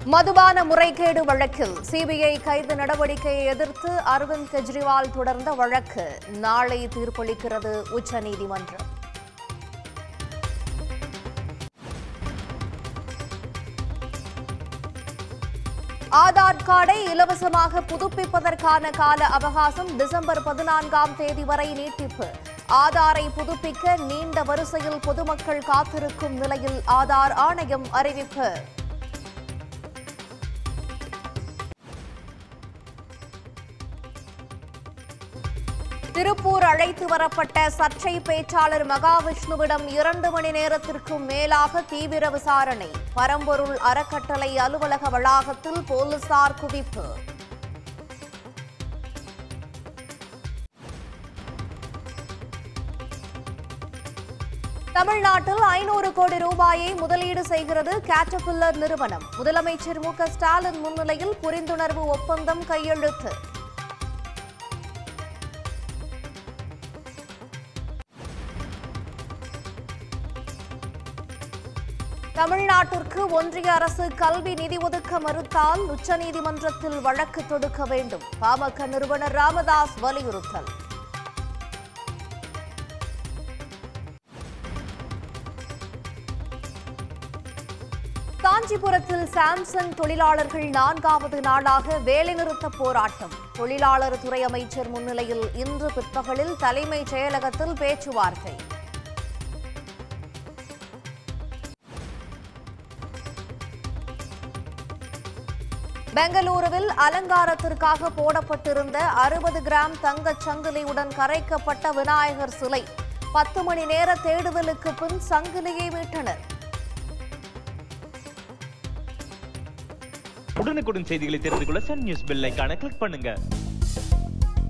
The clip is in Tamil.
மதுபான முறைகேடு வழக்கில் சிபிஐ கைது நடவடிக்கையை எதிர்த்து அரவிந்த் கெஜ்ரிவால் தொடர்ந்த வழக்கு நாளை தீர்ப்பளிக்கிறது உச்சநீதிமன்றம் ஆதார் கார்டை இலவசமாக புதுப்பிப்பதற்கான கால அவகாசம் டிசம்பர் பதினான்காம் தேதி வரை நீட்டிப்பு ஆதாரை புதுப்பிக்க நீண்ட வரிசையில் பொதுமக்கள் காத்திருக்கும் நிலையில் ஆதார் ஆணையம் அறிவிப்பு திருப்பூர் அழைத்து வரப்பட்ட சர்ச்சை பேச்சாளர் மகாவிஷ்ணுவிடம் இரண்டு மணி நேரத்திற்கும் மேலாக தீவிர விசாரணை பரம்பொருள் அறக்கட்டளை அலுவலக வளாகத்தில் போலீசார் குவிப்பு தமிழ்நாட்டில் ஐநூறு கோடி ரூபாயை முதலீடு செய்கிறது கேட்டபில்லர் நிறுவனம் முதலமைச்சர் மு க ஸ்டாலின் முன்னிலையில் புரிந்துணர்வு ஒப்பந்தம் கையெழுத்து தமிழ்நாட்டிற்கு ஒன்றிய அரசு கல்வி நிதி ஒதுக்க மறுத்தால் உச்சநீதிமன்றத்தில் வழக்கு தொடுக்க வேண்டும் பாமக நிறுவனர் ராமதாஸ் வலியுறுத்தல் காஞ்சிபுரத்தில் சாம்சங் தொழிலாளர்கள் நான்காவது நாளாக வேலைநிறுத்த போராட்டம் தொழிலாளர் துறை அமைச்சர் முன்னிலையில் இன்று பிற்பகலில் தலைமைச் செயலகத்தில் பேச்சுவார்த்தை பெங்களூருவில் அலங்காரத்திற்காக போடப்பட்டிருந்த அறுபது கிராம் தங்கச் சங்கிலியுடன் கரைக்கப்பட்ட விநாயகர் சிலை பத்து மணி நேர தேடுதலுக்கு பின் சங்கிலியை மீட்டனர் உடனுக்குடன் செய்திகளை தெரிந்து கொள்ள சன் நியூஸ் பெல் ஐகானை கிளிக் பண்ணுங்க